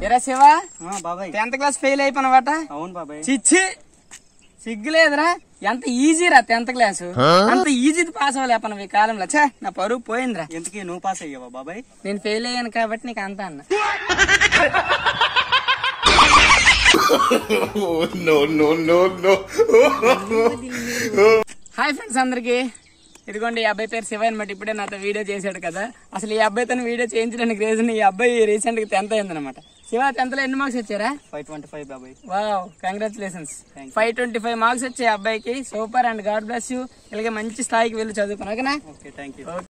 ఎరా శివ ఆ, బాబాయ్ టెన్త్ క్లాస్ ఫెయిల్ అయిపోయినవాట అవును బాబాయ్ చిచ్చి సిగ్గులేదురా ఎంత ఈజీరా టెన్త్ క్లాస్ అంత ఈజీ పాస్ అవ్వలేపన ఈ కాలంలో ఛే నా పరువు పోయిందిరా ఎందుకే నువ్వు పాస్ అయ్యావా బాబాయ్ నేను ఫెయిల్ అయ్యాను కాబట్టి నీకు అంత అన్న హాయ్ ఫ్రెండ్స్ అందరికి ఇదిగోండి ఈ అబ్బాయి పేరు శివ అనమాట ఇప్పుడే నాతో వీడియో చేశాడు కదా అసలు ఈ అబ్బాయితో వీడియో చేయించడానికి రీజన్ ఈ అబ్బాయి రీసెంట్ గా టెన్త్ అయిందనమాట శివ టెన్త్ లో ఎన్ని మార్క్స్ వచ్చారా ఫైవ్ ట్వంటీ ఫైవ్ బాబాయ్ wow congratulations Thank you. Five twenty five marks వచ్చాయి అబ్బాయికి super and god bless you ఇలాగే మంచి స్థాయికి వెళ్ళి చదువుకున్నా ఓకేనా ఓకే థ్యాంక్ యూ